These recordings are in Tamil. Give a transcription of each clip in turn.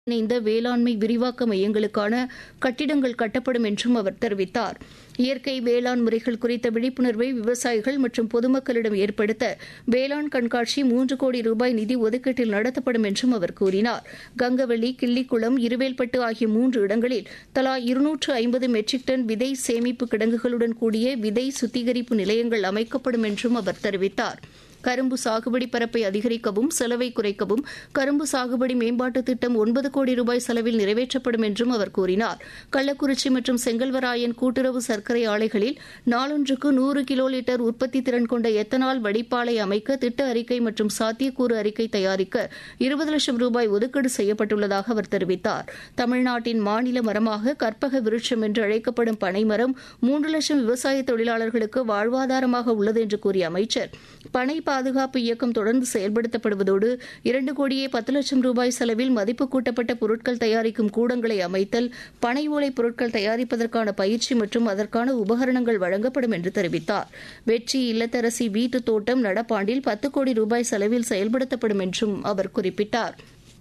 இணைந்த வேளாண்மை விரிவாக்க மையங்களுக்கான கட்டிடங்கள் கட்டப்படும் என்றும் அவர் தெரிவித்தார் இயற்கை வேளாண் முறைகள் குறித்த விழிப்புணர்வை விவசாயிகள் மற்றும் பொதுமக்களிடம் ஏற்படுத்த வேளாண் கண்காட்சி மூன்று கோடி ரூபாய் நிதி ஒதுக்கீட்டில் நடத்தப்படும் என்றும் அவர் கூறினார் கங்கவள்ளி கிள்ளிக்குளம் இருவேல்பட்டு ஆகிய மூன்று இடங்களில் தலா இருநூற்று ஐம்பது மெட்ரிக் டன் விதை சேமிப்பு கிடங்குகளுடன் கூடிய விதை சுத்திகரிப்பு நிலையங்கள் அமைக்கப்படும் என்றும் அவர் தெரிவித்தார் கரும்பு சாகுபடி பரப்பை அதிகரிக்கவும் செலவை குறைக்கவும் கரும்பு சாகுபடி மேம்பாட்டுத் திட்டம் ஒன்பது கோடி ரூபாய் செலவில் நிறைவேற்றப்படும் என்றும் அவர் கூறினார் கள்ளக்குறிச்சி மற்றும் செங்கல்வராயன் கூட்டுறவு சர்க்கரை ஆலைகளில் நாளொன்றுக்கு நூறு கிலோ லிட்டர் உற்பத்தி திறன் கொண்ட எத்தனால் வடிப்பாலை அமைக்க திட்ட அறிக்கை மற்றும் சாத்தியக்கூறு அறிக்கை தயாரிக்க இருபது லட்சம் ரூபாய் ஒதுக்கீடு செய்யப்பட்டுள்ளதாக அவர் தெரிவித்தார் தமிழ்நாட்டின் மாநில மரமாக கற்பக விருட்சம் என்று அழைக்கப்படும் பனைமரம் மூன்று லட்சம் விவசாய தொழிலாளர்களுக்கு வாழ்வாதாரமாக உள்ளது என்று கூறிய அமைச்சர் பனை பாதுகாப்பு இயக்கம் தொடர்ந்து செயல்படுத்தப்படுவதோடு இரண்டு கோடியே பத்து லட்சம் ரூபாய் செலவில் மதிப்பு கூட்டப்பட்ட பொருட்கள் தயாரிக்கும் கூடங்களை அமைத்தல் பனை ஓலை பொருட்கள் தயாரிப்பதற்கான பயிற்சி மற்றும் அதற்கான உபகரணங்கள் வழங்கப்படும் என்று தெரிவித்தார் வெற்றி இல்லத்தரசி வீட்டு தோட்டம் நடப்பாண்டில் பத்து கோடி ரூபாய் செலவில் செயல்படுத்தப்படும் என்றும் அவர் குறிப்பிட்டார்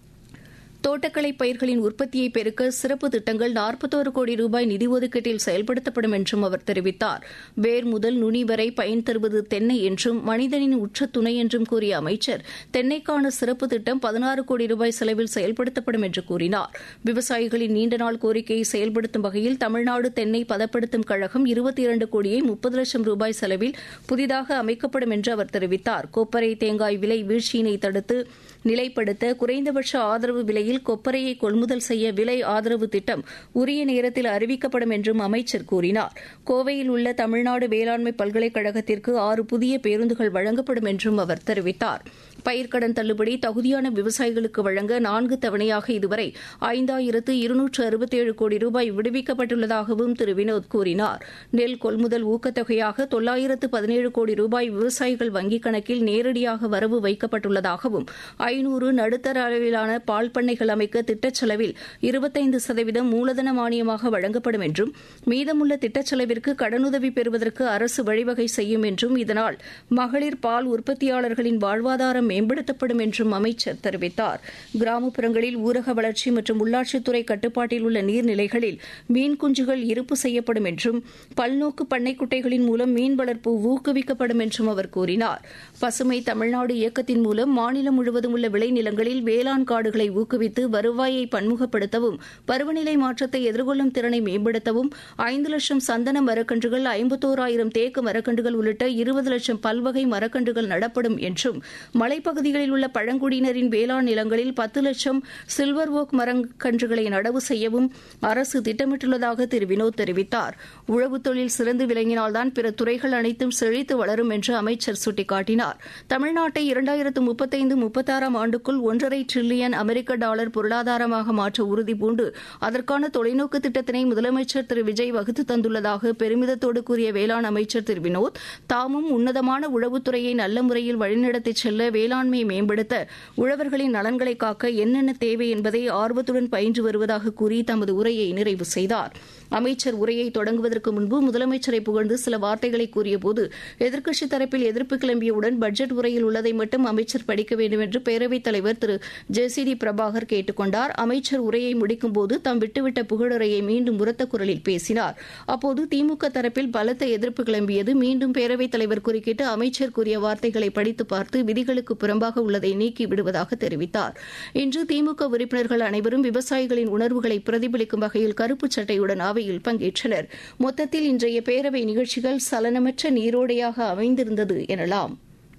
தோட்டக்கலை பயிர்களின் உற்பத்தியை பெருக்க சிறப்பு திட்டங்கள் நாற்பத்தோரு கோடி ரூபாய் நிதி ஒதுக்கீட்டில் செயல்படுத்தப்படும் என்றும் அவர் தெரிவித்தார் வேர் முதல் நுனி வரை பயன் தருவது தென்னை என்றும் மனிதனின் உற்ற துணை என்றும் கூறிய அமைச்சர் தென்னைக்கான சிறப்பு திட்டம் பதினாறு கோடி ரூபாய் செலவில் செயல்படுத்தப்படும் என்று கூறினார் விவசாயிகளின் நீண்டநாள் கோரிக்கையை செயல்படுத்தும் வகையில் தமிழ்நாடு தென்னை பதப்படுத்தும் கழகம் இருபத்தி இரண்டு கோடியே முப்பது லட்சம் ரூபாய் செலவில் புதிதாக அமைக்கப்படும் என்று அவர் தெரிவித்தார் கொப்பரை தேங்காய் விலை வீழ்ச்சியினை தடுத்து நிலைப்படுத்த குறைந்தபட்ச ஆதரவு விலையில் கொப்பரையை கொள்முதல் செய்ய விலை ஆதரவு திட்டம் உரிய நேரத்தில் அறிவிக்கப்படும் என்றும் அமைச்சர் கூறினார் கோவையில் உள்ள தமிழ்நாடு வேளாண்மை பல்கலைக்கழகத்திற்கு ஆறு புதிய பேருந்துகள் வழங்கப்படும் என்றும் அவர் தெரிவித்தார் பயிர்க்கடன் தள்ளுபடி தகுதியான விவசாயிகளுக்கு வழங்க நான்கு தவணையாக இதுவரை ஐந்தாயிரத்து இருநூற்று அறுபத்தேழு கோடி ரூபாய் விடுவிக்கப்பட்டுள்ளதாகவும் திரு வினோத் கூறினார் நெல் கொள்முதல் ஊக்கத்தொகையாக தொள்ளாயிரத்து பதினேழு கோடி ரூபாய் விவசாயிகள் வங்கிக் கணக்கில் நேரடியாக வரவு வைக்கப்பட்டுள்ளதாகவும் ஐநூறு நடுத்தர அளவிலான பால் பண்ணைகள் அமைக்க திட்டச் செலவில் இருபத்தைந்து சதவீதம் மூலதன மானியமாக வழங்கப்படும் என்றும் மீதமுள்ள திட்டச் செலவிற்கு கடனுதவி பெறுவதற்கு அரசு வழிவகை செய்யும் என்றும் இதனால் மகளிர் பால் உற்பத்தியாளர்களின் வாழ்வாதாரம் மேம்படுத்தப்படும் என்றும் அமைச்சர் தெரிவித்தார் கிராமப்புறங்களில் ஊரக வளர்ச்சி மற்றும் உள்ளாட்சித்துறை கட்டுப்பாட்டில் உள்ள நீர்நிலைகளில் மீன் குஞ்சுகள் இருப்பு செய்யப்படும் என்றும் பல்நோக்கு பண்ணை குட்டைகளின் மூலம் மீன் வளர்ப்பு ஊக்குவிக்கப்படும் என்றும் அவர் கூறினார் பசுமை தமிழ்நாடு இயக்கத்தின் மூலம் மாநிலம் முழுவதும் உள்ள விளைநிலங்களில் வேளாண் காடுகளை ஊக்குவித்து வருவாயை பன்முகப்படுத்தவும் பருவநிலை மாற்றத்தை எதிர்கொள்ளும் திறனை மேம்படுத்தவும் ஐந்து லட்சம் சந்தன மரக்கன்றுகள் ஐம்பத்தோராயிரம் தேக்கு மரக்கன்றுகள் உள்ளிட்ட இருபது லட்சம் பல்வகை மரக்கன்றுகள் நடப்படும் என்றும் மலைப்பகுதிகளில் உள்ள பழங்குடியினரின் வேளாண் நிலங்களில் பத்து லட்சம் சில்வர் ஓக் மரக்கன்றுகளை நடவு செய்யவும் அரசு திட்டமிட்டுள்ளதாக திரு வினோத் தெரிவித்தார் உழவுத் தொழில் சிறந்து விளங்கினால்தான் பிற துறைகள் அனைத்தும் செழித்து வளரும் என்று அமைச்சர் சுட்டிக்காட்டினார் தமிழ்நாட்டை இரண்டாயிரத்து முப்பத்தைந்து முப்பத்தாறாம் ஆண்டுக்குள் ஒன்றரை டிரில்லியன் அமெரிக்க டாலர் பொருளாதாரமாக மாற்ற உறுதி பூண்டு அதற்கான தொலைநோக்கு திட்டத்தினை முதலமைச்சர் திரு விஜய் வகுத்து தந்துள்ளதாக பெருமிதத்தோடு கூறிய வேளாண் அமைச்சர் திரு வினோத் தாமும் உன்னதமான உழவுத்துறையை நல்ல முறையில் வழிநடத்திச் செல்ல வேளாண்மையை மேம்படுத்த உழவர்களின் நலன்களை காக்க என்னென்ன தேவை என்பதை ஆர்வத்துடன் பயின்று வருவதாக கூறி தமது உரையை நிறைவு செய்தார் அமைச்சர் உரையை தொடங்குவதற்கு முன்பு முதலமைச்சரை புகழ்ந்து சில வார்த்தைகளை கூறியபோது எதிர்க்கட்சித் தரப்பில் எதிர்ப்பு கிளம்பியவுடன் பட்ஜெட் உரையில் உள்ளதை மட்டும் அமைச்சர் படிக்க வேண்டும் என்று பேரவைத் தலைவர் Thiru J C D Prabhakar கேட்டுக் கொண்டார் அமைச்சர் உரையை முடிக்கும்போது தாம் விட்டுவிட்ட புகழுரையை மீண்டும் உரத்த குரலில் பேசினார் அப்போது திமுக தரப்பில் பலத்த எதிர்ப்பு கிளம்பியது மீண்டும் பேரவைத் தலைவர் குறுக்கிட்டு அமைச்சர் கூறிய வார்த்தைகளை படித்து பார்த்து விதிகளுக்கு புறம்பாக உள்ளதை நீக்கி விடுவதாக தெரிவித்தார் இன்று திமுக உறுப்பினர்கள் அனைவரும் விவசாயிகளின் உணர்வுகளை பிரதிபலிக்கும் வகையில் கருப்புச் சட்டையுடன் அவையில் பங்கேற்றனர் மொத்தத்தில் இன்றைய பேரவை நிகழ்ச்சிகள் சலனமற்ற நீரோடையாக அமைந்திருந்தது எனலாம்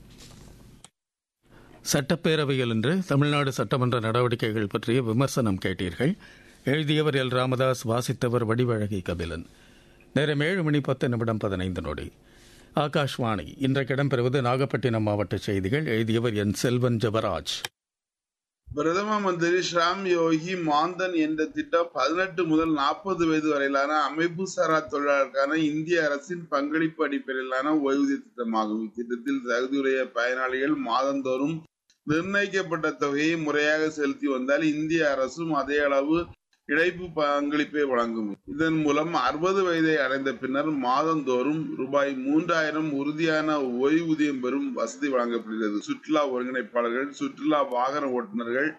சட்டப்பேரவையில் இன்று தமிழ்நாடு சட்டமன்ற நடவடிக்கைகள் பற்றிய விமர்சனம் கேட்டீர்கள் எழுதியவர் எல் ராமதாஸ் வாசித்தவர் வடிவழகி கபிலன் நேரம் ஏழு மணி பத்து நிமிடம் பதினைந்து நொடி ஆகாஷ்வாணி இன்றைக்கு இடம்பெறுவது நாகப்பட்டினம் மாவட்ட செய்திகள் எழுதியவர் என் செல்வன் ஜபராஜ் பிரதம மந்திரி ஷ்ராம் யோகி மாந்தன் என்ற திட்டம் பதினெட்டு முதல் நாற்பது வயது வரையிலான அமைப்பு சாரா தொழிலாளருக்கான இந்திய அரசின் பங்களிப்பு அடிப்படையிலான ஓய்வூதிய திட்டமாகும் இத்திட்டத்தில் தகுதியுடைய பயனாளிகள் மாதந்தோறும் நிர்ணயிக்கப்பட்ட தொகையை முறையாக செலுத்தி வந்தால் இந்திய அரசும் அதே அளவு இழைப்பு பங்களிப்பை வழங்கும் இதன் மூலம் அறுபது வயதை அடைந்த பின்னர் மாதந்தோறும் ரூபாய் மூன்றாயிரம் உறுதியான ஓய்வூதியம் பெறும் வசதி வழங்கப்படுகிறது சுற்றுலா ஒருங்கிணைப்பாளர்கள் சுற்றுலா வாகன ஓட்டுநர்கள்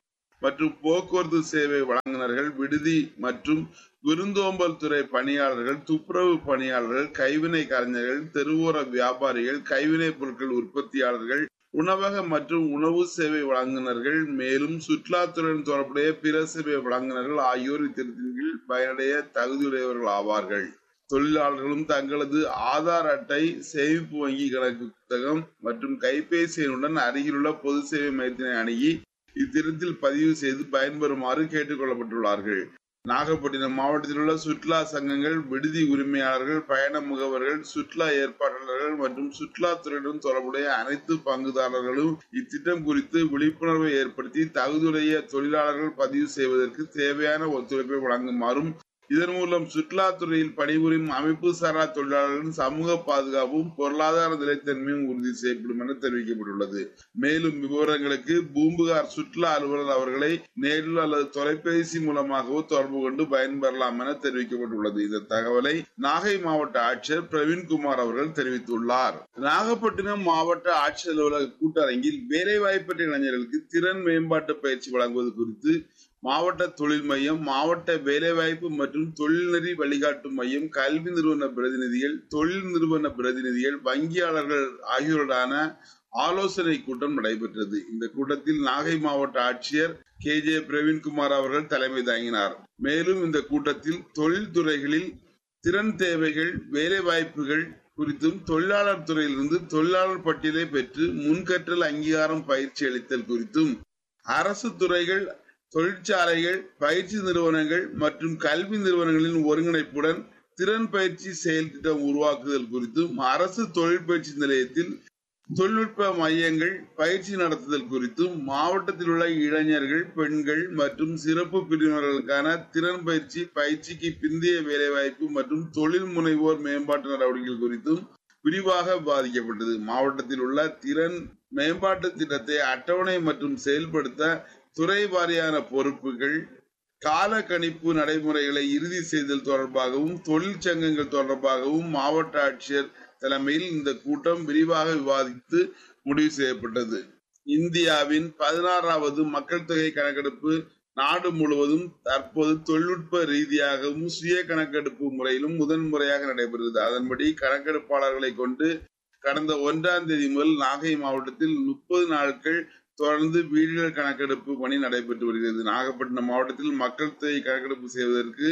மற்றும் போக்குவரத்து சேவை வழங்குநர்கள் விடுதி மற்றும் விருந்தோம்பல் துறை பணியாளர்கள் துப்புரவு பணியாளர்கள் கைவினை கலைஞர்கள் தெருவோர வியாபாரிகள் கைவினை பொருட்கள் உற்பத்தியாளர்கள் உணவக மற்றும் உணவு சேவை வழங்குநர்கள் மேலும் சுற்றுலாத்துறையுடன் தொடர்புடைய பிற சேவை வழங்குநர்கள் ஆகியோர் இத்திட்டத்தின் கீழ் பயனடைய தகுதியுடையவர்கள் ஆவார்கள் தொழிலாளர்களும் தங்களது ஆதார் அட்டை சேமிப்பு வங்கி கணக்கு புத்தகம் மற்றும் கைபேசி எண்ணுடன் அருகிலுள்ள பொது சேவை மையத்தினை அணுகி இத்திட்டத்தில் பதிவு செய்து பயன்பெறுமாறு கேட்டுக் கொள்ளப்பட்டுள்ளார்கள் நாகப்பட்டினம் மாவட்டத்தில் உள்ள சுற்றுலா சங்கங்கள் விடுதி உரிமையாளர்கள் பயண முகவர்கள் சுற்றுலா ஏற்பாட்டாளர்கள் மற்றும் சுற்றுலாத்துறையுடன் தொடர்புடைய அனைத்து பங்குதாரர்களும் இத்திட்டம் குறித்து விழிப்புணர்வை ஏற்படுத்தி தகுதியுடைய தொழிலாளர்கள் பதிவு செய்வதற்கு தேவையான ஒத்துழைப்பை வழங்குமாறும் இதன் மூலம் சுற்றுலாத்துறையில் பணிபுரியும் அமைப்பு சாரா தொழிலாளர்களின் சமூக பாதுகாப்பும் பொருளாதார நிலைத்தன்மையும் உறுதி செய்யப்படும் என தெரிவிக்கப்பட்டுள்ளது மேலும் விவரங்களுக்கு பூம்புகார் சுற்றுலா அலுவலர் அவர்களை நேரில் அல்லது தொலைபேசி மூலமாகவோ தொடர்பு கொண்டு பயன்பெறலாம் என தெரிவிக்கப்பட்டுள்ளது இந்த தகவலை நாகை மாவட்ட ஆட்சியர் பிரவீன்குமார் அவர்கள் தெரிவித்துள்ளார் நாகப்பட்டினம் மாவட்ட ஆட்சியர் அலுவலக கூட்டரங்கில் வேலைவாய்ப்பற்ற இளைஞர்களுக்கு திறன் மேம்பாட்டு பயிற்சி வழங்குவது குறித்து மாவட்ட தொழில் மையம் மாவட்ட வேலைவாய்ப்பு மற்றும் தொழில்நெறி வழிகாட்டு மையம் கல்வி நிறுவன பிரதிநிதிகள் தொழில் நிறுவன பிரதிநிதிகள் வங்கியாளர்கள் ஆகியோருடான ஆலோசனை கூட்டம் நடைபெற்றது இந்த கூட்டத்தில் நாகை மாவட்ட ஆட்சியர் கே ஜே பிரவீன்குமார் அவர்கள் தலைமை தாங்கினார் மேலும் இந்த கூட்டத்தில் தொழில்துறைகளில் திறன் தேவைகள் வேலை வாய்ப்புகள் குறித்தும் தொழிலாளர் துறையிலிருந்து தொழிலாளர் பட்டியலை பெற்று முன்கற்றல் அங்கீகாரம் பயிற்சி அளித்தல் குறித்தும் அரசு துறைகள் தொழிற்சாலைகள் பயிற்சி நிறுவனங்கள் மற்றும் கல்வி நிறுவனங்களின் ஒருங்கிணைப்புடன் திறன் பயிற்சி செயல் திட்டம் உருவாக்குதல் குறித்தும் அரசு தொழில் பயிற்சி நிலையத்தில் தொழில்நுட்ப மையங்கள் பயிற்சி நடத்துதல் குறித்தும் மாவட்டத்தில் உள்ள இளைஞர்கள் பெண்கள் மற்றும் சிறப்பு பிரிவினர்களுக்கான திறன் பயிற்சி பயிற்சிக்கு பிந்தைய வேலைவாய்ப்பு மற்றும் தொழில் முனைவோர் மேம்பாட்டு நடவடிக்கைகள் குறித்தும் விரிவாக விவாதிக்கப்பட்டது மாவட்டத்தில் உள்ள திறன் மேம்பாட்டு திட்டத்தை அட்டவணை மற்றும் செயல்படுத்த துறை வாரியான பொறுப்புகள் கால கணிப்பு நடைமுறைகளை இறுதி செய்தல் தொடர்பாகவும் தொழிற்சங்கங்கள் தொடர்பாகவும் மாவட்ட ஆட்சியர் தலைமையில் இந்த கூட்டம் விரிவாக விவாதித்து முடிவு செய்யப்பட்டது இந்தியாவின் பதினாறாவது மக்கள் தொகை கணக்கெடுப்பு நாடு முழுவதும் தற்போது தொழில்நுட்ப ரீதியாகவும் சுய கணக்கெடுப்பு முறையிலும் முதன் முறையாக நடைபெறுகிறது அதன்படி கணக்கெடுப்பாளர்களை கொண்டு கடந்த ஒன்றாம் தேதி முதல் நாகை மாவட்டத்தில் முப்பது நாட்கள் தொடர்ந்து வீடுகள் கணக்கெடுப்பு பணி நடைபெற்று வருகிறது நாகப்பட்டினம் மாவட்டத்தில் மக்கள் தொகை கணக்கெடுப்பு செய்வதற்கு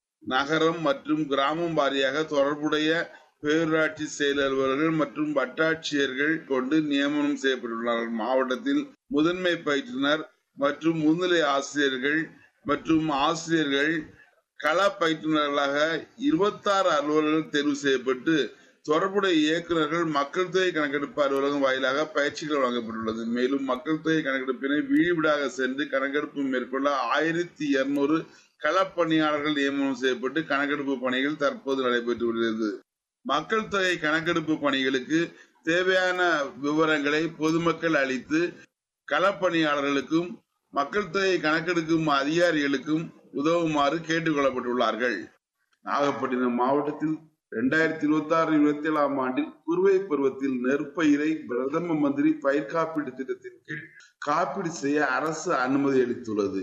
நகரம் மற்றும் கிராமம் வாரியாக தொடர்புடைய பேரூராட்சி செயல் அலுவலர்கள் மற்றும் வட்டாட்சியர்கள் கொண்டு நியமனம் செய்யப்பட்டுள்ளார்கள் மாவட்டத்தில் முதன்மை பயிற்றுனர் மற்றும் முன்னிலை ஆசிரியர்கள் மற்றும் ஆசிரியர்கள் கள பயிற்றுநர்களாக இருபத்தாறு அலுவலர்கள் தேர்வு செய்யப்பட்டு தொடர்புடைய இயக்குநர்கள் மக்கள் தொகை கணக்கெடுப்பு அலுவலகம் வாயிலாக பயிற்சிகள் வழங்கப்பட்டுள்ளது மேலும் மக்கள் தொகை கணக்கெடுப்பினை வீடுவிடாக சென்று கணக்கெடுப்பு மேற்கொள்ள ஆயிரத்தி இருநூறு களப்பணியாளர்கள் நியமனம் செய்யப்பட்டு கணக்கெடுப்பு பணிகள் தற்போது நடைபெற்று வருகிறது மக்கள் தொகை கணக்கெடுப்பு பணிகளுக்கு தேவையான விவரங்களை பொதுமக்கள் அளித்து களப்பணியாளர்களுக்கும் மக்கள் தொகை கணக்கெடுக்கும் அதிகாரிகளுக்கும் உதவுமாறு கேட்டுக் கொள்ளப்பட்டுள்ளார்கள் நாகப்பட்டினம் மாவட்டத்தில் இரண்டாயிரத்தி இருபத்தி ஆறு இருபத்தி ஏழாம் ஆண்டில் குறுவை பருவத்தில் நெற்பயிரை பிரதம மந்திரி பயிர் காப்பீடு திட்டத்தின் கீழ் காப்பீடு செய்ய அரசு அனுமதி அளித்துள்ளது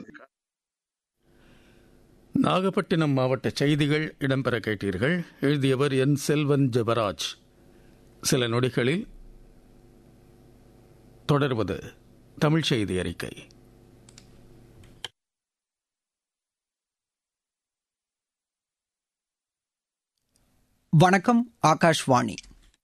நாகப்பட்டினம் மாவட்ட செய்திகள் இடம்பெற கேட்டீர்கள் எழுதியவர் என் செல்வன் ஜெபராஜ் சில நொடிகளில் தொடர்வது தமிழ் செய்தி அறிக்கை வணக்கம் ஆகாஷ்வாணி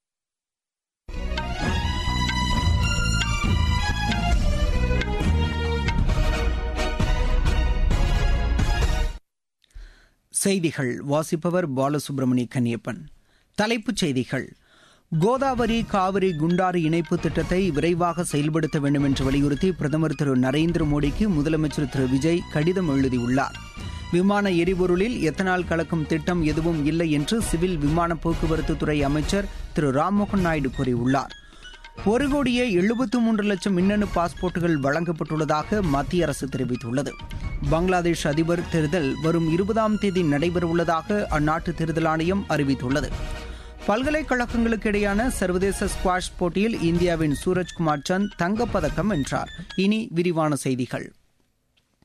செய்திகள் வாசிப்பவர் பாலசுப்ரமணிய கன்னியப்பன் தலைப்புச் செய்திகள் கோதாவரி காவிரி குண்டாறு இணைப்பு திட்டத்தை விரைவாக செயல்படுத்த வேண்டும் என்று வலியுறுத்தி பிரதமர் திரு நரேந்திர மோடிக்கு முதலமைச்சர் திரு விஜய் கடிதம் எழுதியுள்ளார் விமான எரிபொருளில் எத்தனால் கலக்கும் திட்டம் எதுவும் இல்லை என்று சிவில் விமான போக்குவரத்து துறை அமைச்சர் திரு ராம்மோகன் நாயுடு கூறியுள்ளார் ஒரு கோடியே எழுபத்து மூன்று லட்சம் மின்னணு பாஸ்போர்ட்டுகள் வழங்கப்பட்டுள்ளதாக மத்திய அரசு தெரிவித்துள்ளது பங்களாதேஷ் அதிபர் தேர்தல் வரும் இருபதாம் தேதி நடைபெறவுள்ளதாக அந்நாட்டு தேர்தல் ஆணையம் அறிவித்துள்ளது பல்கலைக்கழகங்களுக்கு இடையான சர்வதேச ஸ்குவாஷ் போட்டியில் இந்தியாவின் சூரஜ்குமார் சந்த் தங்கப்பதக்கம் வென்றார் இனி விரிவான செய்திகள்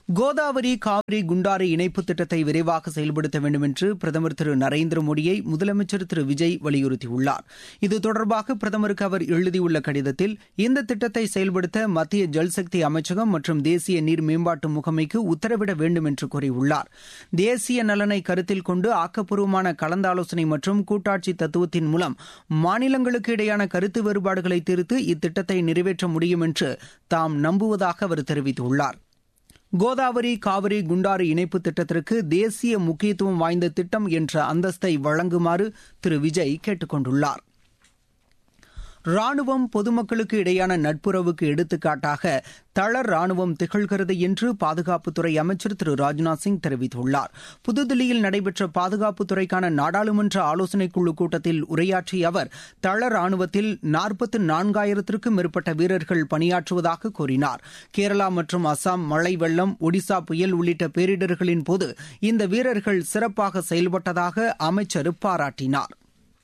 கோதாவரி காவிரி குண்டாறு இணைப்பு திட்டத்தை விரைவாக செயல்படுத்த வேண்டும் என்று பிரதமர் திரு நரேந்திர மோடியை முதலமைச்சர் திரு விஜய் வலியுறுத்தியுள்ளார் இது தொடர்பாக பிரதமருக்கு அவர் எழுதியுள்ள கடிதத்தில் இந்த திட்டத்தை செயல்படுத்த மத்திய ஜல்சக்தி அமைச்சகம் மற்றும் தேசிய நீர் மேம்பாட்டு முகமைக்கு உத்தரவிட வேண்டும் என்று கூறியுள்ளார் தேசிய நலனை கருத்தில் கொண்டு ஆக்கப்பூர்வமான கலந்தாலோசனை மற்றும் கூட்டாட்சி தத்துவத்தின் மூலம் மாநிலங்களுக்கு இடையான கருத்து வேறுபாடுகளை தீர்த்து இத்திட்டத்தை நிறைவேற்ற முடியும் என்று தாம் நம்புவதாக அவர் தெரிவித்துள்ளார் கோதாவரி காவிரி குண்டாறு இணைப்பு திட்டத்திற்கு தேசிய முக்கியத்துவம் வாய்ந்த திட்டம் என்ற அந்தஸ்தை வழங்குமாறு திரு விஜய் கேட்டுக் கொண்டுள்ளார் ராணுவம் பொதுமக்களுக்கு இடையான நட்புறவுக்கு எடுத்துக்காட்டாக தளர் ராணுவம் திகழ்கிறது என்று பாதுகாப்புத்துறை அமைச்சர் திரு ராஜ்நாத் சிங் தெரிவித்துள்ளார் புதுதில்லியில் நடைபெற்ற பாதுகாப்புத்துறைக்கான நாடாளுமன்ற ஆலோசனைக் குழு கூட்டத்தில் உரையாற்றிய அவர் தளர் ராணுவத்தில் நாற்பத்து நான்காயிரத்திற்கும் மேற்பட்ட வீரர்கள் பணியாற்றுவதாக கூறினார் கேரளா மற்றும் அசாம் மழை வெள்ளம் ஒடிசா புயல் உள்ளிட்ட பேரிடர்களின் போது இந்த வீரர்கள் சிறப்பாக செயல்பட்டதாக அமைச்சர் பாராட்டினார்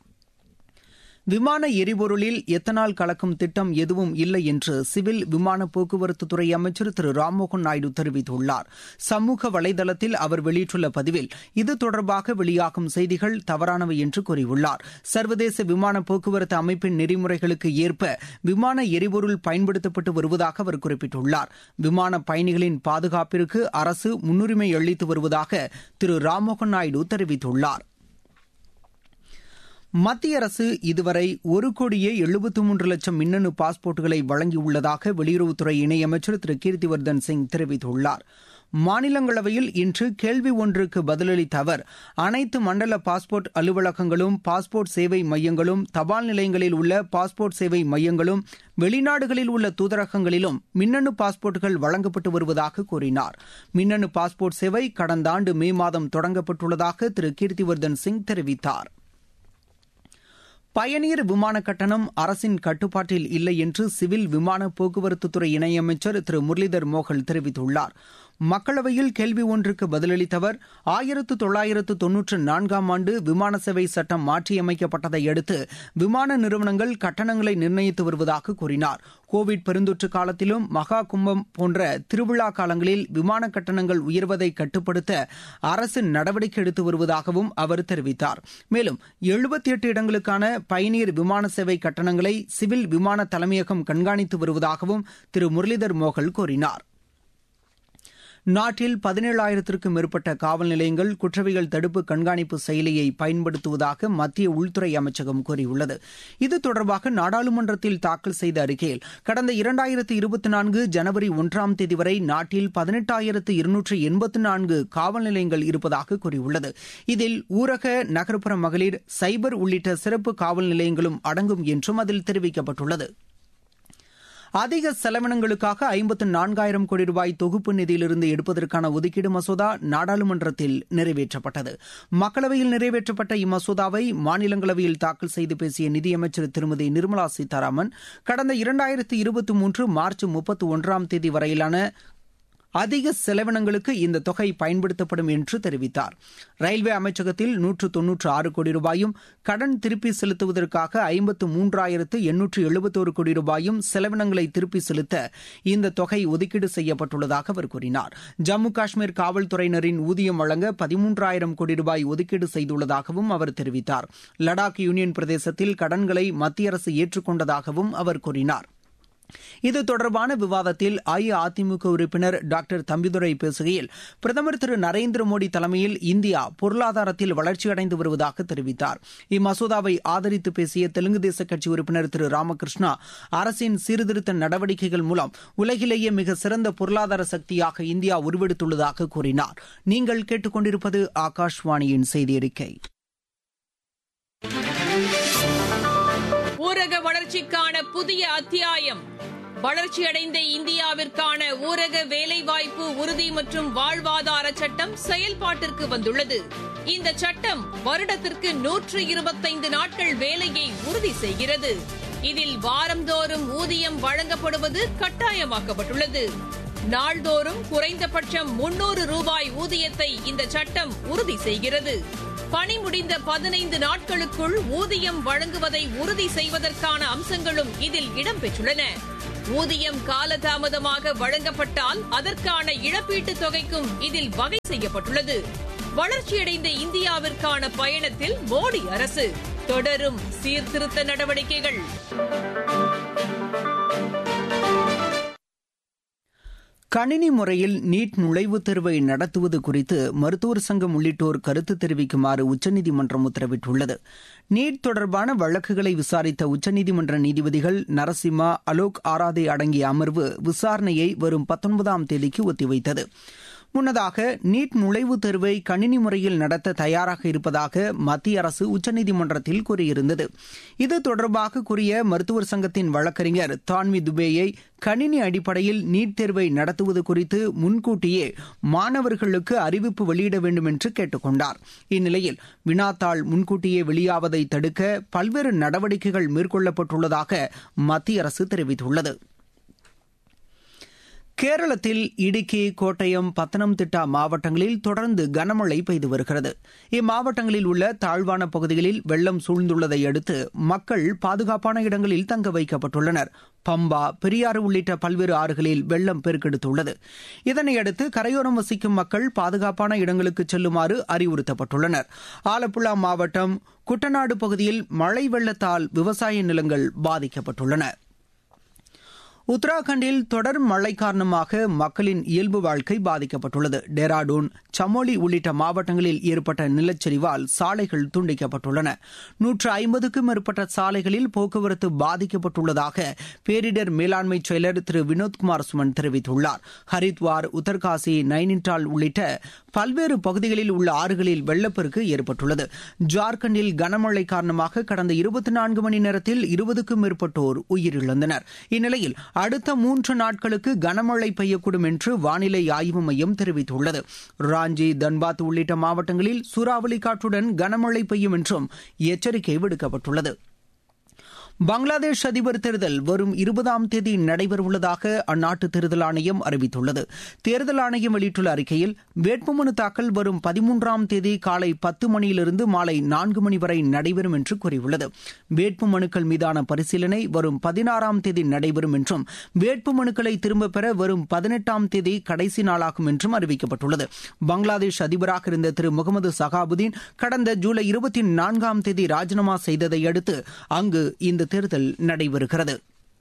விமான எரிபொருளில் எத்தனால் கலக்கும் திட்டம் எதுவும் இல்லை என்று சிவில் விமான போக்குவரத்துத்துறை அமைச்சர் திரு ராம்மோகன் நாயுடு தெரிவித்துள்ளார் சமூக வலைதளத்தில் அவர் வெளியிட்டுள்ள பதிவில் இது தொடர்பாக வெளியாகும் செய்திகள் தவறானவை என்று கூறியுள்ளார் சர்வதேச விமான போக்குவரத்து அமைப்பின் நெறிமுறைகளுக்கு ஏற்ப விமான எரிபொருள் பயன்படுத்தப்பட்டு வருவதாக அவர் குறிப்பிட்டுள்ளார் விமான பயணிகளின் பாதுகாப்பிற்கு அரசு முன்னுரிமை அளித்து வருவதாக திரு ராம்மோகன் நாயுடு தெரிவித்துள்ளார் மத்திய அரசு இதுவரை ஒரு கோடியே எழுபத்து மூன்று லட்சம் மின்னணு பாஸ்போர்ட்டுகளை வழங்கியுள்ளதாக வெளியுறவுத்துறை இணையமைச்சர் திரு கீர்த்திவர்தன் சிங் தெரிவித்துள்ளார் மாநிலங்களவையில் இன்று கேள்வி ஒன்றுக்கு பதிலளித்த அவர் அனைத்து மண்டல பாஸ்போர்ட் அலுவலகங்களும் பாஸ்போர்ட் சேவை மையங்களும் தபால் நிலையங்களில் உள்ள பாஸ்போர்ட் சேவை மையங்களும் வெளிநாடுகளில் உள்ள தூதரகங்களிலும் மின்னணு பாஸ்போர்ட்டுகள் வழங்கப்பட்டு வருவதாக கூறினார் மின்னணு பாஸ்போர்ட் சேவை கடந்த ஆண்டு மே மாதம் தொடங்கப்பட்டுள்ளதாக திரு கீர்த்திவர்தன் சிங் தெரிவித்தார் பயணியர் விமான கட்டணம் அரசின் கட்டுப்பாட்டில் இல்லை என்று சிவில் விமான போக்குவரத்துத்துறை இணையமைச்சர் திரு முரளிதர் மோகல் தெரிவித்துள்ளார் மக்களவையில் கேள்வி ஒன்றுக்கு பதிலளித்த அவர் ஆயிரத்து தொள்ளாயிரத்து தொன்னூற்று நான்காம் ஆண்டு விமான சேவை சட்டம் மாற்றியமைக்கப்பட்டதை அடுத்து விமான நிறுவனங்கள் கட்டணங்களை நிர்ணயித்து வருவதாக கூறினார் கோவிட் பெருந்தொற்று காலத்திலும் மகா கும்பம் போன்ற திருவிழா காலங்களில் விமான கட்டணங்கள் உயர்வதை கட்டுப்படுத்த அரசு நடவடிக்கை எடுத்து வருவதாகவும் அவர் தெரிவித்தார் மேலும் எழுபத்தி எட்டு இடங்களுக்கான பயணியர் விமான சேவை கட்டணங்களை சிவில் விமான தலைமையகம் கண்காணித்து வருவதாகவும் திரு முரளிதர் மோகல் கூறினார் நாட்டில் பதினேழாயிரத்திற்கும் மேற்பட்ட காவல் நிலையங்கள் குற்றவியல் தடுப்பு கண்காணிப்பு செயலியை பயன்படுத்துவதாக மத்திய உள்துறை அமைச்சகம் கூறியுள்ளது இது தொடர்பாக நாடாளுமன்றத்தில் தாக்கல் செய்த அறிக்கையில் கடந்த இரண்டாயிரத்து இருபத்தி நான்கு ஜனவரி ஒன்றாம் தேதி வரை நாட்டில் பதினெட்டாயிரத்து இருநூற்று எண்பத்து நான்கு காவல் நிலையங்கள் இருப்பதாக கூறியுள்ளது இதில் ஊரக நகர்ப்புற மகளிர் சைபர் உள்ளிட்ட சிறப்பு காவல் நிலையங்களும் அடங்கும் என்றும் அதில் தெரிவிக்கப்பட்டுள்ளது அதிக செலவினங்களுக்காக ஐம்பத்து நான்காயிரம் கோடி ரூபாய் தொகுப்பு நிதியிலிருந்து எடுப்பதற்கான ஒதுக்கீடு மசோதா நாடாளுமன்றத்தில் நிறைவேற்றப்பட்டது மக்களவையில் நிறைவேற்றப்பட்ட இம்மசோதாவை மாநிலங்களவையில் தாக்கல் செய்து பேசிய நிதியமைச்சர் திருமதி நிர்மலா சீதாராமன் கடந்த இரண்டாயிரத்து இருபத்தி மூன்று மார்ச் முப்பத்தி ஒன்றாம் தேதி வரையிலான அதிக செலவினங்களுக்கு இந்த தொகை பயன்படுத்தப்படும் என்று தெரிவித்தார் ரயில்வே அமைச்சகத்தில் நூற்று தொன்னூற்று ஆறு கோடி ரூபாயும் கடன் திருப்பி செலுத்துவதற்காக ஐம்பத்து மூன்றாயிரத்து எண்ணூற்று எழுபத்தோரு கோடி ரூபாயும் செலவினங்களை திருப்பி செலுத்த இந்த தொகை ஒதுக்கீடு செய்யப்பட்டுள்ளதாக அவர் கூறினார் ஜம்மு காஷ்மீர் காவல்துறையினரின் ஊதியம் வழங்க பதிமூன்றாயிரம் கோடி ரூபாய் ஒதுக்கீடு செய்துள்ளதாகவும் அவர் தெரிவித்தார் லடாக் யூனியன் பிரதேசத்தில் கடன்களை மத்திய அரசு ஏற்றுக்கொண்டதாகவும் அவர் கூறினார் இது தொடர்பான விவாதத்தில் அஇஅதிமுக உறுப்பினர் டாக்டர் தம்பிதுரை பேசுகையில் பிரதமர் திரு நரேந்திர மோடி தலைமையில் இந்தியா பொருளாதாரத்தில் வளர்ச்சியடைந்து வருவதாக தெரிவித்தார் இம்மசோதாவை ஆதரித்து பேசிய தெலுங்கு தேச கட்சி உறுப்பினர் திரு ராமகிருஷ்ணா அரசின் சீர்திருத்த நடவடிக்கைகள் மூலம் உலகிலேயே மிக சிறந்த பொருளாதார சக்தியாக இந்தியா உருவெடுத்துள்ளதாக கூறினார் நீங்கள் கேட்டுக்கொண்டிருப்பது ஆகாஷ்வாணியின் செய்தி அறிக்கை ஊரக வளர்ச்சிக்கான புதிய அத்தியாயம் வளர்ச்சியடைந்த இந்தியாவிற்கான ஊரக வேலைவாய்ப்பு உறுதி மற்றும் வாழ்வாதார சட்டம் செயல்பாட்டிற்கு வந்துள்ளது இந்த சட்டம் வருடத்திற்கு நூற்று இருபத்தைந்து நாட்கள் வேலையை உறுதி செய்கிறது இதில் வாரந்தோறும் ஊதியம் வழங்கப்படுவது கட்டாயமாக்கப்பட்டுள்ளது நாள்தோறும் குறைந்தபட்சம் முன்னூறு ரூபாய் ஊதியத்தை இந்த சட்டம் உறுதி செய்கிறது பணி முடிந்த பதினைந்து நாட்களுக்குள் ஊதியம் வழங்குவதை உறுதி செய்வதற்கான அம்சங்களும் இதில் இடம்பெற்றுள்ளன ஊதியம் காலதாமதமாக வழங்கப்பட்டால் அதற்கான இழப்பீட்டுத் தொகைக்கும் இதில் வகை செய்யப்பட்டுள்ளது வளர்ச்சியடைந்த இந்தியாவிற்கான பயணத்தில் மோடி அரசு தொடரும் சீர்திருத்த நடவடிக்கைகள் கணினி முறையில் நீட் நுழைவுத் தேர்வை நடத்துவது குறித்து மருத்துவர் சங்கம் உள்ளிட்டோர் கருத்து தெரிவிக்குமாறு உச்சநீதிமன்றம் உத்தரவிட்டுள்ளது நீட் தொடர்பான வழக்குகளை விசாரித்த உச்சநீதிமன்ற நீதிபதிகள் நரசிம்மா அலோக் ஆராதே அடங்கிய அமர்வு விசாரணையை வரும் பத்தொன்பதாம் தேதிக்கு ஒத்திவைத்தது முன்னதாக நீட் நுழைவுத் தேர்வை கணினி முறையில் நடத்த தயாராக இருப்பதாக மத்திய அரசு உச்சநீதிமன்றத்தில் கூறியிருந்தது இது தொடர்பாக கூறிய மருத்துவர் சங்கத்தின் வழக்கறிஞர் தான்வி துபேயை கணினி அடிப்படையில் நீட் தேர்வை நடத்துவது குறித்து முன்கூட்டியே மாணவர்களுக்கு அறிவிப்பு வெளியிட வேண்டும் என்று கேட்டுக்கொண்டார் இந்நிலையில் வினாத்தாள் முன்கூட்டியே வெளியாவதை தடுக்க பல்வேறு நடவடிக்கைகள் மேற்கொள்ளப்பட்டுள்ளதாக மத்திய அரசு தெரிவித்துள்ளது கேரளத்தில் இடுக்கி கோட்டயம் பத்தனம்திட்டா மாவட்டங்களில் தொடர்ந்து கனமழை பெய்து வருகிறது இம்மாவட்டங்களில் உள்ள தாழ்வான பகுதிகளில் வெள்ளம் சூழ்ந்துள்ளதை அடுத்து மக்கள் பாதுகாப்பான இடங்களில் தங்க வைக்கப்பட்டுள்ளனர் பம்பா பெரியாறு உள்ளிட்ட பல்வேறு ஆறுகளில் வெள்ளம் பெருக்கெடுத்துள்ளது இதனையடுத்து கரையோரம் வசிக்கும் மக்கள் பாதுகாப்பான இடங்களுக்கு செல்லுமாறு அறிவுறுத்தப்பட்டுள்ளனர் ஆலப்புழா மாவட்டம் குட்டநாடு பகுதியில் மழை வெள்ளத்தால் விவசாய நிலங்கள் பாதிக்கப்பட்டுள்ளன உத்தராகண்டில் தொடர் மழை காரணமாக மக்களின் இயல்பு வாழ்க்கை பாதிக்கப்பட்டுள்ளது டேராடூன் சமோலி உள்ளிட்ட மாவட்டங்களில் ஏற்பட்ட நிலச்சரிவால் சாலைகள் துண்டிக்கப்பட்டுள்ளன நூற்று ஐம்பதுக்கும் மேற்பட்ட சாலைகளில் போக்குவரத்து பாதிக்கப்பட்டுள்ளதாக பேரிடர் மேலாண்மை செயலர் திரு வினோத்குமார் சுமன் தெரிவித்துள்ளார் ஹரித்வார் உத்தர்காசி நைனிட்டால் உள்ளிட்ட பல்வேறு பகுதிகளில் உள்ள ஆறுகளில் வெள்ளப்பெருக்கு ஏற்பட்டுள்ளது ஜார்க்கண்டில் கனமழை காரணமாக கடந்த இருபத்தி நான்கு மணி நேரத்தில் இருபதுக்கும் மேற்பட்டோர் உயிரிழந்தனர் இந்நிலையில் அடுத்த மூன்று நாட்களுக்கு கனமழை பெய்யக்கூடும் என்று வானிலை ஆய்வு மையம் தெரிவித்துள்ளது ராஞ்சி தன்பாத் உள்ளிட்ட மாவட்டங்களில் சூறாவளி காற்றுடன் கனமழை பெய்யும் என்றும் எச்சரிக்கை விடுக்கப்பட்டுள்ளது பங்களாதேஷ் அதிபர் தேர்தல் வரும் இருபதாம் தேதி நடைபெறவுள்ளதாக அந்நாட்டு தேர்தல் ஆணையம் அறிவித்துள்ளது தேர்தல் ஆணையம் வெளியிட்டுள்ள அறிக்கையில் வேட்புமனு தாக்கல் வரும் பதிமூன்றாம் தேதி காலை பத்து மணியிலிருந்து மாலை நான்கு மணி வரை நடைபெறும் என்று கூறியுள்ளது வேட்புமனுக்கள் மீதான பரிசீலனை வரும் பதினாறாம் தேதி நடைபெறும் என்றும் வேட்புமனுக்களை திரும்பப் பெற வரும் பதினெட்டாம் தேதி கடைசி நாளாகும் என்றும் அறிவிக்கப்பட்டுள்ளது பங்களாதேஷ் அதிபராக இருந்த திரு முகமது சகாபுதீன் கடந்த ஜூலை இருபத்தி நான்காம் தேதி ராஜினாமா செய்ததை அடுத்து அங்கு இந்த தேர்தல் நடைபெறுகிறது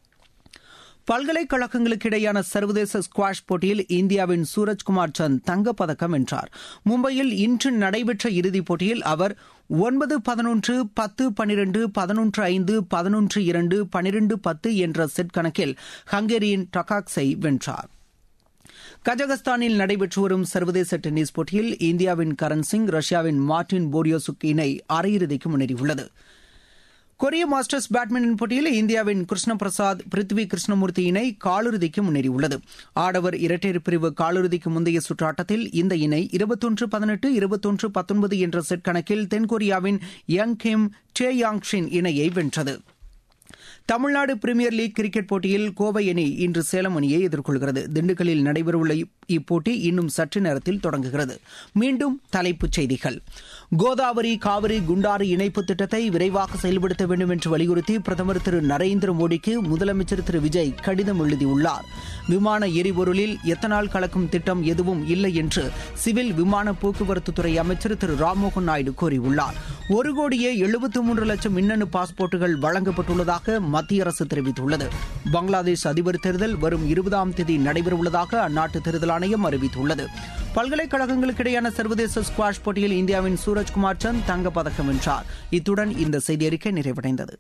பல்கலைக்கழகங்களுக்கு இடையேயான சர்வதேச ஸ்குவாஷ் போட்டியில் இந்தியாவின் சூரஜ்குமார் சந்த் தங்கப்பதக்கம் வென்றார் மும்பையில் இன்று நடைபெற்ற இறுதிப் போட்டியில் அவர் ஒன்பது பதினொன்று பத்து பனிரெண்டு பதினொன்று ஐந்து பதினொன்று இரண்டு பனிரெண்டு பத்து என்ற செட் கணக்கில் ஹங்கேரியின் டகாக்ஸை வென்றார் கஜகஸ்தானில் நடைபெற்று வரும் சர்வதேச டென்னிஸ் போட்டியில் இந்தியாவின் கரண் சிங் ரஷ்யாவின் மார்டின் போரியோசுக் இணை அரையிறுதிக்கு முன்னேறியுள்ளது கொரிய மாஸ்டர்ஸ் பேட்மிண்டன் போட்டியில் இந்தியாவின் கிருஷ்ண பிரசாத் பிருத்வி கிருஷ்ணமூர்த்தி இணை காலிறுதிக்கு முன்னேறியுள்ளது ஆடவர் இரட்டையர் பிரிவு காலிறுதிக்கு முந்தைய சுற்று ஆட்டத்தில் இந்த இணை இருபத்தொன்று பதினெட்டு இருபத்தொன்று பத்தொன்பது என்ற செட் கணக்கில் தென்கொரியாவின் யங் கிம் டே யாங் ஷின் இணையை வென்றது தமிழ்நாடு பிரீமியர் லீக் கிரிக்கெட் போட்டியில் கோவை அணி இன்று சேலம் அணியை எதிர்கொள்கிறது திண்டுக்கல்லில் நடைபெறவுள்ள இப்போட்டி இன்னும் சற்று நேரத்தில் தொடங்குகிறது மீண்டும் தலைப்புச் செய்திகள் கோதாவரி காவிரி குண்டாறு இணைப்பு திட்டத்தை விரைவாக செயல்படுத்த வேண்டும் என்று வலியுறுத்தி பிரதமர் திரு நரேந்திர மோடிக்கு முதலமைச்சர் திரு விஜய் கடிதம் எழுதியுள்ளார் விமான எரிபொருளில் எத்தனால் கலக்கும் திட்டம் எதுவும் இல்லை என்று சிவில் விமான போக்குவரத்துத்துறை அமைச்சர் திரு ராம்மோகன் நாயுடு கூறியுள்ளார் ஒரு கோடியே எழுபத்தி மூன்று லட்சம் மின்னணு பாஸ்போர்ட்டுகள் வழங்கப்பட்டுள்ளதாக மத்திய அரசு தெரிவித்துள்ளது பங்களாதேஷ் அதிபர் தேர்தல் வரும் இருபதாம் தேதி நடைபெறவுள்ளதாக அந்நாட்டு தேர்தல் ஆணையம் அறிவித்துள்ளது பல்கலைக்கழகங்களுக்கு இடையேயான சர்வதேச ஸ்குவாஷ் போட்டியில் இந்தியாவின் சூரஜ்குமார் சந்த் தங்கப்பதக்கம் வென்றார் இத்துடன் இந்த செய்தி அறிக்கை நிறைவடைந்தது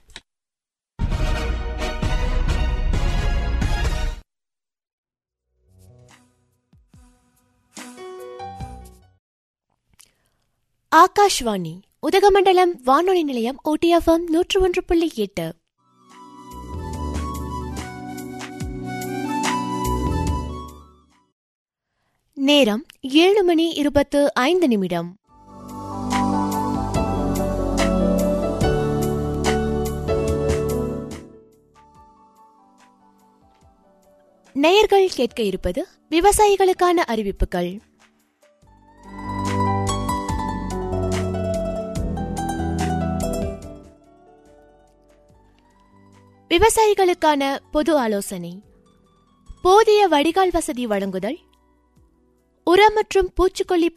ஆகாஷ்வாணி உதகமண்டலம் வானொலி நிலையம் ஓடிஎஃப்எம் நூற்று ஒன்று புள்ளி எட்டு நேரம் ஏழு மணி இருபத்து ஐந்து நிமிடம் நேயர்கள் கேட்க இருப்பது விவசாயிகளுக்கான அறிவிப்புகள் விவசாயிகளுக்கான பொது ஆலோசனை போதிய வடிகால் வசதி வழங்குதல் உரம் மற்றும் பூச்சிக்கொல்லி